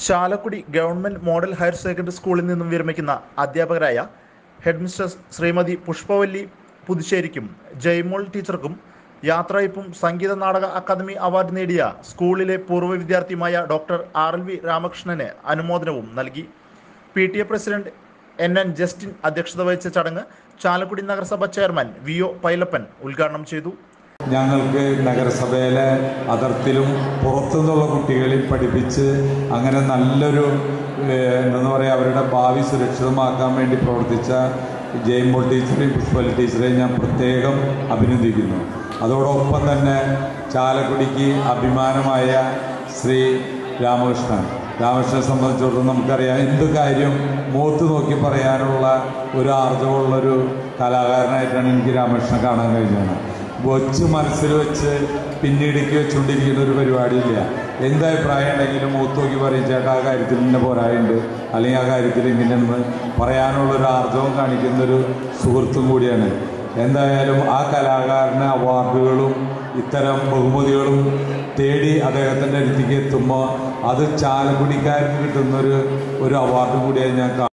Chalakudy government model higher secondary സ്കൂളിൽ നിന്നും വിരമിക്കുന്ന അധ്യാപകരായ ഹെഡ് മിസ്റ്റേഴ്സ് ശ്രീമതി പുഷ്പവല്ലി പുതുശ്ശേരിക്കും ജയ്മോൾ ടീച്ചർക്കും യാത്രയപ്പും സംഗീത നാടക അക്കാദമി അവാർഡ് നേടിയ സ്കൂളിലെ പൂർവ്വ വിദ്യാർത്ഥിയുമായ ഡോക്ടർ ആർ എൽ വി രാമകൃഷ്ണന് അനുമോദനവും നൽകി P T A president N N Justin അധ്യക്ഷത വഹിച്ച ചടങ്ങ് ചാലക്കുടി നഗരസഭ ചെയർമാൻ വി ഒ പൈലപ്പൻ ഉദ്ഘാടനം ചെയ്തു ഞങ്ങൾക്ക് നഗരസഭയിലെ അതിർത്തിലും പുറത്തുനിന്നുള്ള കുട്ടികളെ പഠിപ്പിച്ച് അങ്ങനെ നല്ലൊരു ഏഹ്, എന്താ പറയുക അവരുടെ ഭാവി സുരക്ഷിതമാക്കാൻ വേണ്ടി പ്രവർത്തിച്ച ജയ്മോൾ ടീച്ചറെയും പുഷ്പലി ടീച്ചറെയും ഞാൻ പ്രത്യേകം അഭിനന്ദിക്കുന്നു അതോടൊപ്പം തന്നെ ചാലക്കുടിക്ക് അഭിമാനമായ ശ്രീ രാമകൃഷ്ണൻ രാമകൃഷ്ണനെ സംബന്ധിച്ചിടത്തോളം നമുക്കറിയാം എന്ത് കാര്യം മുഖത്ത് നോക്കി പറയാനുള്ള ഒരു ആർജവമുള്ളൊരു കലാകാരനായിട്ടാണ് എനിക്ക് രാമകൃഷ്ണനെ കാണാൻ കഴിഞ്ഞത് വച്ച് മനസ്സിൽ വെച്ച് പിന്നീടേക്ക് വെച്ചുകൊണ്ടിരിക്കുന്ന ഒരു പരിപാടിയില്ല എന്ത് അഭിപ്രായം ഉണ്ടെങ്കിലും മൂത്ത് നോക്കി പറയും ചേട്ടാ ആ കാര്യത്തിൽ ഇന്ന പോരായുണ്ട് അല്ലെങ്കിൽ ആ കാര്യത്തിൽ ഇങ്ങനെയെന്ന് പറയാനുള്ള ഒരു ആർജവം കാണിക്കുന്ന ഒരു സുഹൃത്തും കൂടിയാണ് എന്തായാലും ആ കലാകാരന് അവാർഡുകളും ഇത്തരം ബഹുമതികളും തേടി അദ്ദേഹത്തിൻ്റെ അടുത്തേക്ക് എത്തുമ്പോൾ അത് ചാലക്കുടിക്കാർക്ക് കിട്ടുന്നൊരു ഒരു അവാർഡ് കൂടിയായി ഞാൻ കാണുന്നു.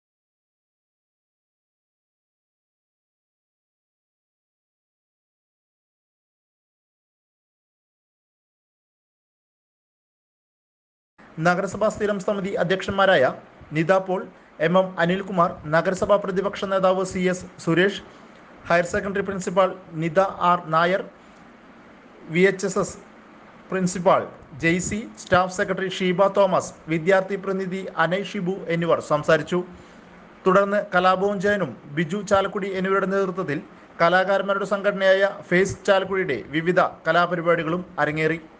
നഗരസഭാ സ്ഥിരം സമിതി അധ്യക്ഷന്മാരായ Nitha Paul M M Anilkumar നഗരസഭാ പ്രതിപക്ഷ നേതാവ് C S Suresh higher secondary principal Nitha R Nair V H S S principal Jaisy staff secretary Sheeba Thomas വിദ്യാർത്ഥി പ്രതിനിധി അനയ് ഷിബു എന്നിവർ സംസാരിച്ചു തുടർന്ന് കലാഭവൻ ജയനും ബിജു ചാലക്കുടി എന്നിവരുടെ നേതൃത്വത്തിൽ കലാകാരന്മാരുടെ സംഘടനയായ ഫേസ് ചാലക്കുടിയുടെ വിവിധ കലാപരിപാടികളും അരങ്ങേറി